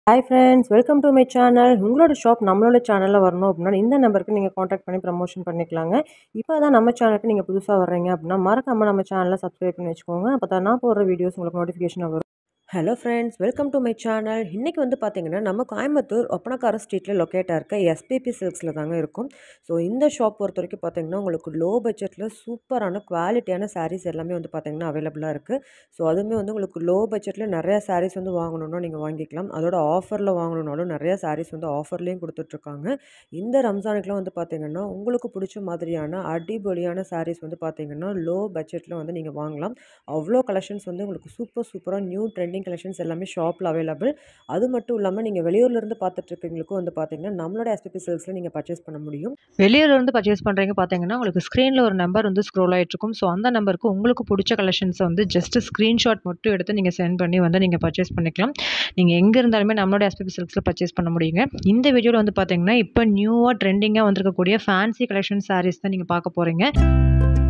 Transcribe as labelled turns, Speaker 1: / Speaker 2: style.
Speaker 1: hi friends welcome to my channel உங்களோட ஷாப் நம்மளோட சேனலில் வரணும் அப்படின்னா இந்த நம்பருக்கு நீங்கள் காண்டாக்ட் பண்ணி ப்ரமோஷன் பண்ணிக்கலாங்க இப்போ தான் நம்ம சேனலுக்கு நீங்கள் புதுசாக வர்றீங்க அப்படின்னா மறக்காமல் நம்ம சேனலை சப்ஸ்கிரைப் பண்ணி வச்சுக்கோங்க அப்போ தான் நான் போடுற வீடியோஸ் உங்களுக்கு நோட்டிஃபிகேஷன் வரும் hello friends welcome to my channel இன்றைக்கி வந்து பார்த்திங்கன்னா நம்ம கோயம்புத்தூர் ஒப்பனக்கார ஸ்ட்ரீட்டில் லொக்கேட்டாக இருக்க எஸ்பிபி சில்க்ஸில் தாங்க இருக்கும் ஸோ இந்த ஷாப் பொறுத்த வரைக்கும் பார்த்திங்கன்னா உங்களுக்கு லோ பட்ஜெட்டில் சூப்பரான குவாலிட்டியான சாரீஸ் எல்லாமே வந்து பார்த்திங்கன்னா அவைலபிளாக இருக்குது ஸோ அதுவுமே வந்து உங்களுக்கு லோ பட்ஜெட்டில் நிறையா சாரீஸ் வந்து வாங்கணுன்னா நீங்கள் வாங்கிக்கலாம் அதோட ஆஃபரில் வாங்கணுன்னாலும் நிறையா சாரீஸ் வந்து ஆஃபர்லேயும் கொடுத்துட்ருக்காங்க இந்த ரம்ஜானுக்குலாம் வந்து பார்த்திங்கன்னா உங்களுக்கு பிடிச்ச மாதிரியான அடிபொலியான சாரீஸ் வந்து பார்த்திங்கன்னா லோ பட்ஜெட்டில் வந்து நீங்கள் வாங்கலாம் அவ்வளோ கலெக்ஷன்ஸ் வந்து உங்களுக்கு சூப்பர் சூப்பராக நியூ ட்ரெண்டிங் கலெக்ஷன்ஸ் எல்லாமே ஷாப்பில் அவைலபிள் அது மட்டும் இல்லாமல் நீங்கள் வெளியூர்லேருந்து பார்த்துட்ருக்கீங்களுக்கும் வந்து பார்த்திங்கன்னா நம்மளோட எஸ்பிபி சில்க்ஸில் நீங்கள் பர்ச்சேஸ் பண்ண முடியும்
Speaker 2: வெளியூர்லேருந்து பர்ச்சேஸ் பண்ணுறீங்க பார்த்தீங்கன்னா உங்களுக்கு ஸ்க்ரீனில் ஒரு நம்பர் வந்து ஸ்க்ரோல் ஆகிட்ருக்கும் ஸோ அந்த நம்பருக்கு உங்களுக்கு பிடிச்ச கலெக்ஷன்ஸை வந்து ஜஸ்ட் ஸ்க்ரீன்ஷாட் மட்டும் எடுத்து நீங்கள் சென்ட் பண்ணி வந்து நீங்கள் பர்ச்சேஸ் பண்ணிக்கலாம் நீங்கள் எங்கே இருந்தாலுமே நம்மளோட எஸ்பிபி சில்க்ஸில் பர்ச்சேஸ் பண்ண முடியுங்க இந்த வீடியோவில் வந்து பார்த்தீங்கன்னா இப்போ நியூவாக ட்ரெண்டிங்காக வந்திருக்கக்கூடிய ஃபேன்சி கலெக்ஷன் சாரீஸ் தான் நீங்கள் பார்க்க போகிறீங்க